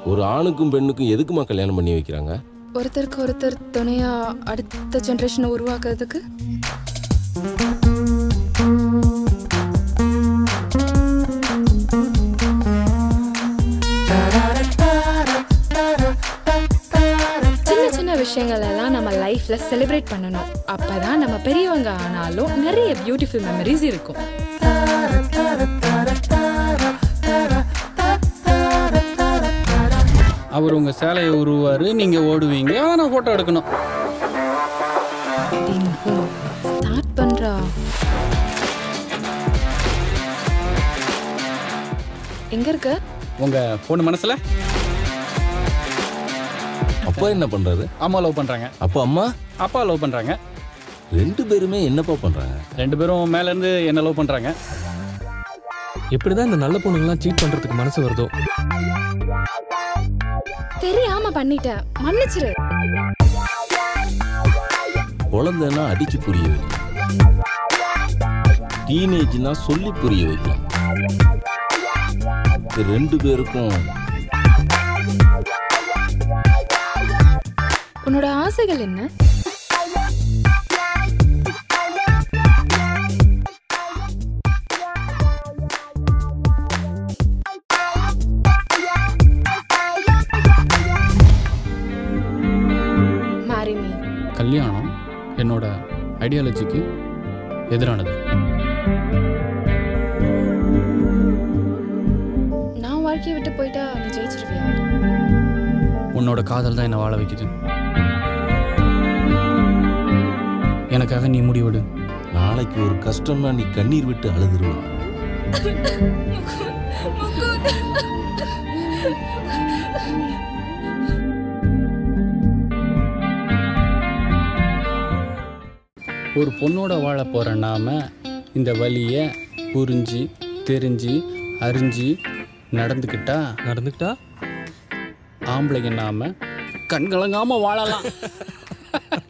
ஒரு ஆணுக்கும் பெண்ணுக்கும் எதுக்குமா கல்யாணம் பண்ணி வைக்கிறாங்க ஒருத்தருக்கு ஒருத்தர் துணையா அடுத்த ஜெனரேஷனை உருவாக்குறதுக்கு சின்ன சின்ன விஷயங்கள் எல்லாம் நம்ம லைஃப்ல செலிப்ரேட் பண்ணணும் அப்பதான் நம்ம பெரியவங்க ஆனாலும் நிறைய பியூட்டிஃபுல் மெமரிஸ் இருக்கும் அவர் உங்கள் சேலையை உருவாரு நீங்கள் ஓடுவீங்க அதை நான் ஃபோட்டோ எடுக்கணும் ஸ்டார்ட் பண்றா எங்க இருக்க உங்கள் பொண்ணு மனசில் அப்பா என்ன பண்றாரு அம்மா லவ் பண்ணுறாங்க அப்பா அம்மா அப்பா லவ் பண்ணுறாங்க ரெண்டு பேருமே என்னப்பா பண்றாங்க ரெண்டு பேரும் மேலேருந்து என்ன லவ் பண்ணுறாங்க எப்படிதான் இந்த நல்ல பொண்ணுங்களாம் சீட் பண்றதுக்கு மனசு வருதோ தெரியாம பண்ணிட்டேன் மன்னிச்சிரு குழந்தைன்னா அடிச்சு புரிய வைக்கலாம் டீனேஜ்னா சொல்லி புரிய வைக்கலாம் இது ரெண்டு பேருக்கும் உன்னோட ஆசைகள் என்ன Marry me. கல்யாணம் என்னோட ஐடியாலஜிக்கு எதிரானது நான் வாழ்க்கையை விட்டு போயிட்டா நீ ஜெயிச்சிருவியா உன்னோட காதல் தான் என்னை வாழ வைக்குது எனக்காக நீ முடிவெடு நாளைக்கு ஒரு கஷ்டம்னா நீ கண்ணீர் விட்டு அழுதுருவ ஒரு பொண்ணோட வாழ போகிற நாம இந்த வழியை புரிஞ்சு தெரிஞ்சு அறிஞ்சு நடந்துக்கிட்டா நடந்துக்கிட்டா ஆம்பளைங்க நாம கண்கலங்காம வாழலாம்